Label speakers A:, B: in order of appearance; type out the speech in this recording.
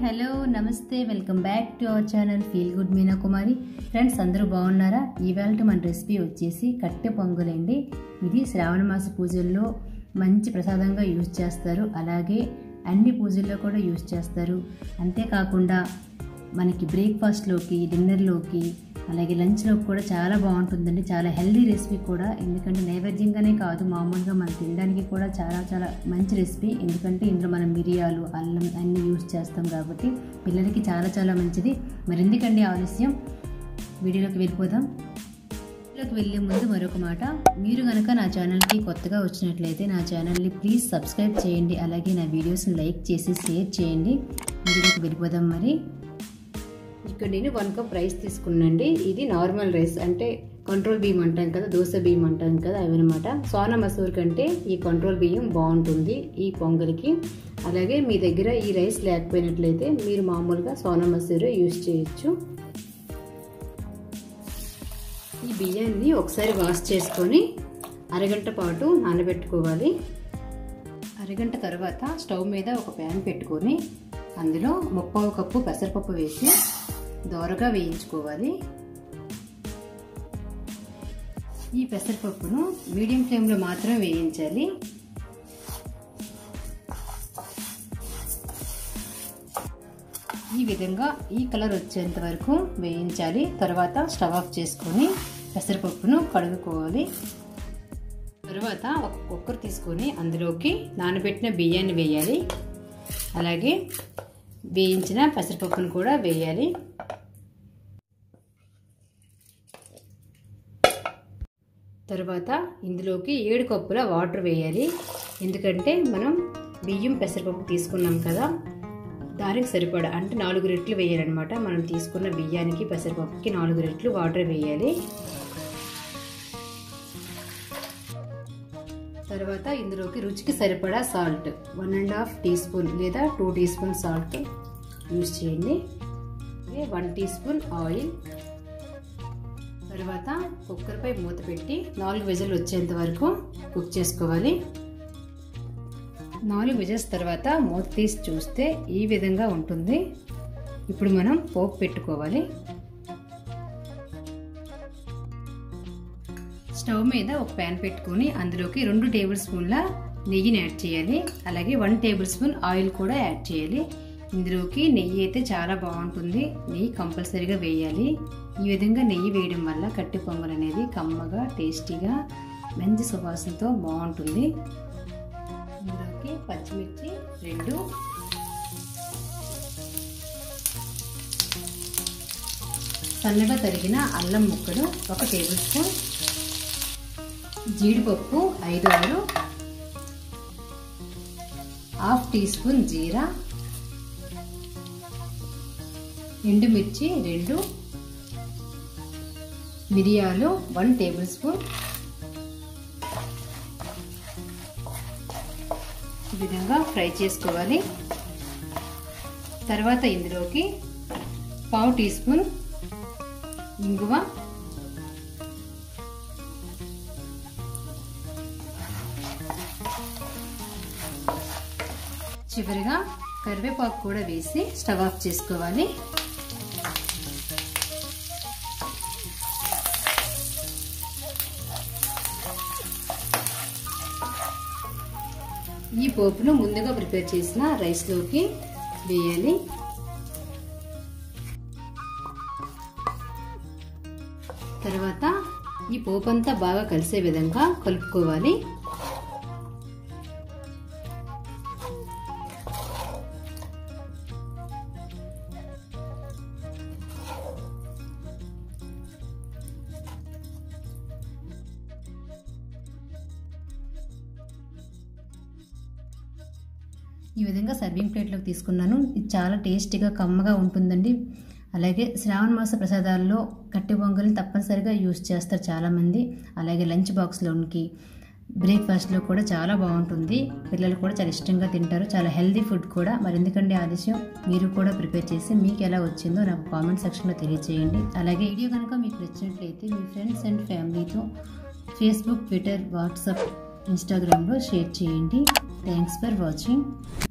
A: hello namaste welcome back to our channel feel good Meena Kumari friends అందరూ బాగున్నారా ఇవాళ మన రెసిపీ వచ్చేసి కట్టె పొంగులండి ఇది శ్రావణ మాస పూజల్లో మంచి ప్రసాదంగా యూజ్ చేస్తారు అలాగే అన్ని పూజల్లో కూడా యూజ్ చేస్తారు అంతేకాకుండా మనకి బ్రేక్ఫాస్ట్లోకి డిన్నర్లోకి అలాగే లంచ్లో కూడా చాలా బాగుంటుందండి చాలా హెల్దీ రెసిపీ కూడా ఎందుకంటే నైవేద్యంగానే కాదు మామూలుగా మనం తినడానికి కూడా చాలా చాలా మంచి రెసిపీ ఎందుకంటే ఇందులో మనం మిరియాలు అల్లం అన్నీ యూజ్ చేస్తాం కాబట్టి పిల్లలకి చాలా చాలా మంచిది మరి ఎందుకండి ఆలస్యం వీడియోలోకి వెళ్ళిపోదాం వీడియోలోకి వెళ్ళే ముందు మరొక మాట మీరు కనుక నా ఛానల్కి కొత్తగా వచ్చినట్లయితే నా ఛానల్ని ప్లీజ్ సబ్స్క్రైబ్ చేయండి అలాగే నా వీడియోస్ని లైక్ చేసి షేర్ చేయండి వీడియోలోకి వెళ్ళిపోదాం మరి ఇక్కడ నేను వన్ కప్ రైస్ తీసుకున్నాండి ఇది నార్మల్ రైస్ అంటే కంట్రోల్ బియ్యం అంటాం కదా దోశ బియ్యం అంటాం కదా అవన్నమాట సోనా మసూర్ కంటే ఈ కంట్రోల్ బియ్యం బాగుంటుంది ఈ పొంగల్కి అలాగే మీ దగ్గర ఈ రైస్ లేకపోయినట్లయితే మీరు మామూలుగా సోనా మసూర్ యూజ్ చేయొచ్చు ఈ బియ్యాన్ని ఒకసారి వాష్ చేసుకొని అరగంట పాటు నానబెట్టుకోవాలి అరగంట తర్వాత స్టవ్ మీద ఒక ప్యాన్ పెట్టుకొని అందులో ముప్పావు కప్పు పెసరపప్పు వేసి దోరగా వేయించుకోవాలి ఈ పెసరపప్పును మీడియం ఫ్లేమ్లో మాత్రమే వేయించాలి ఈ విధంగా ఈ కలర్ వచ్చేంత వరకు వేయించాలి తర్వాత స్టవ్ ఆఫ్ చేసుకొని పెసరపప్పును కడుగుకోవాలి తర్వాత ఒక కుక్కర్ తీసుకొని అందులోకి నానబెట్టిన బియ్యాన్ని వేయాలి అలాగే వేయించిన పెసరపప్పును కూడా వేయాలి తర్వాత ఇందులోకి ఏడు కప్పుల వాటర్ వేయాలి ఎందుకంటే మనం బియ్యం పెసరపప్పు తీసుకున్నాం కదా దానికి సరిపడా అంటే నాలుగు రెట్లు వేయాలన్నమాట మనం తీసుకున్న బియ్యానికి పెసరపప్పుకి నాలుగు రెట్లు వాటర్ వేయాలి తర్వాత ఇందులోకి రుచికి సరిపడా salt one and half teaspoon లేదా two teaspoon salt use చేయండి వన్ టీ స్పూన్ ఆయిల్ తర్వాత కుక్కర్పై మూత పెట్టి నాలుగు విజలు వచ్చేంత వరకు కుక్ చేసుకోవాలి నాలుగు విజల్స్ తర్వాత మూత తీసి చూస్తే ఈ విధంగా ఉంటుంది ఇప్పుడు మనం పోపు పెట్టుకోవాలి స్టవ్ మీద ఒక ప్యాన్ పెట్టుకొని అందులోకి రెండు టేబుల్ స్పూన్ల నెయ్యిని యాడ్ చేయాలి అలాగే వన్ టేబుల్ స్పూన్ ఆయిల్ కూడా యాడ్ చేయాలి ఇందులోకి నెయ్యి అయితే చాలా బాగుంటుంది నెయ్యి కంపల్సరీగా వేయాలి ఈ విధంగా నెయ్యి వేయడం వల్ల కట్టి పొంగల్ అనేది కమ్మగా టేస్టీగా మంచి సువాసనతో బాగుంటుంది ఇందులోకి పచ్చిమిర్చి రెండు సన్నగా తరిగిన అల్లం ముక్కలు ఒక టేబుల్ స్పూన్ జీడిపప్పు ఐదు ఆరు హాఫ్ టీ స్పూన్ జీరా ఎండుమిర్చి రెండు మిరియాలు వన్ టేబుల్ స్పూన్ ఈ విధంగా ఫ్రై చేసుకోవాలి తర్వాత ఇందులోకి పావు టీ స్పూన్ ఇంగువ చివరిగా కరివేపాకు కూడా వేసి స్టవ్ ఆఫ్ చేసుకోవాలి ఈ పోపును ముందుగా ప్రిపేర్ చేసిన రైస్లోకి వేయాలి తర్వాత ఈ పోపు అంతా బాగా కలిసే విధంగా కలుపుకోవాలి ఈ విధంగా సర్వింగ్ ప్లేట్లోకి తీసుకున్నాను ఇది చాలా టేస్టీగా కమ్మగా ఉంటుందండి అలాగే శ్రావణ మాస ప్రసాదాల్లో కట్టె పొంగల్ని తప్పనిసరిగా యూజ్ చేస్తారు చాలామంది అలాగే లంచ్ బాక్స్లోనికి బ్రేక్ఫాస్ట్లో కూడా చాలా బాగుంటుంది పిల్లలు కూడా చాలా ఇష్టంగా తింటారు చాలా హెల్దీ ఫుడ్ కూడా మరి ఎందుకంటే ఆలస్యం మీరు కూడా ప్రిపేర్ చేసి మీకు ఎలా వచ్చిందో నాకు కామెంట్ సెక్షన్లో తెలియజేయండి అలాగే వీడియో కనుక మీకు నచ్చినట్లయితే మీ ఫ్రెండ్స్ అండ్ ఫ్యామిలీతో ఫేస్బుక్ ట్విట్టర్ వాట్సాప్ ఇన్స్టాగ్రామ్లో షేర్ చేయండి థ్యాంక్స్ ఫర్ వాచింగ్